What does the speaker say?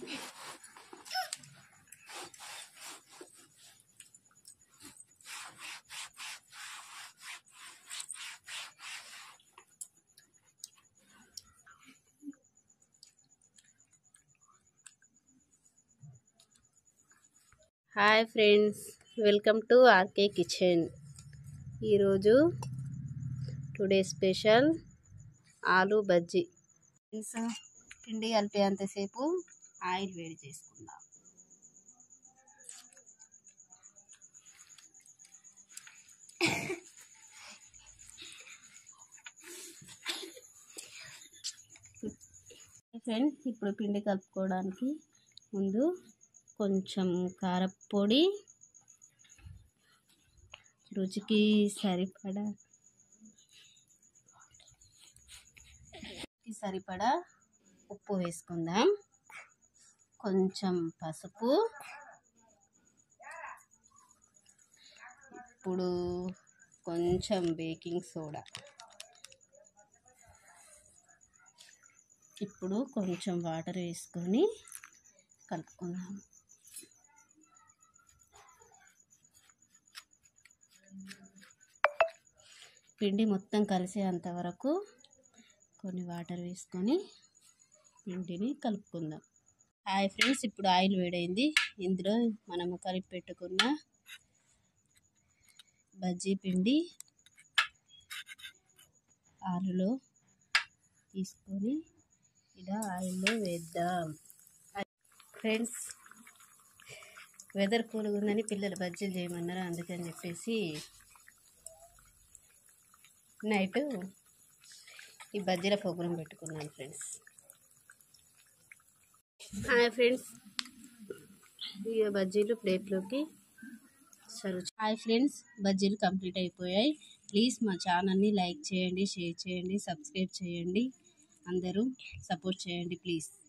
hi friends welcome to RK kitchen ఈరోజు today special aloo bajji friends పిండి కలిపేంతసేపు oil వేడి చేసుకుందాం ఫ్రెండ్స్ ఇప్పుడు పిండి కలుపుకోవడానికి ముందు కొంచెం కారపొడి రుచికి సరిపడా రుచికి సరిపడా ఉప్పు వేసుకుందాం కొంచెం పసుపు ఇప్పుడు కొంచెం బేకింగ్ సోడా ఇప్పుడు కొంచెం వాటర్ వేసుకొని కలుపుకుందాం పిండి మొత్తం కలిసేంత వరకు కొన్ని వాటర్ వేసుకొని పిండిని కలుపుకుందాం హాయ్ ఫ్రెండ్స్ ఇప్పుడు ఆయిల్ వేడైంది ఇందులో మనము కలిపి పెట్టుకున్న బజ్జీ పిండి ఆలులో తీసుకొని ఇలా ఆయిల్లో వేద్దాం ఫ్రెండ్స్ వెదర్ కూల్గా ఉందని పిల్లలు బజ్జీలు చేయమన్నారు అందుకని చెప్పేసి నైట్ ఈ బజ్జీల ప్రోగ్రాం పెట్టుకున్నాను ఫ్రెండ్స్ హాయ్ ఫ్రెండ్స్ ఈ బజ్జీలు ప్లేట్లోకి సర్వ్ హాయ్ ఫ్రెండ్స్ బజ్జీలు కంప్లీట్ అయిపోయాయి ప్లీజ్ మా ఛానల్ని లైక్ చేయండి షేర్ చేయండి సబ్స్క్రైబ్ చేయండి అందరూ సపోర్ట్ చేయండి ప్లీజ్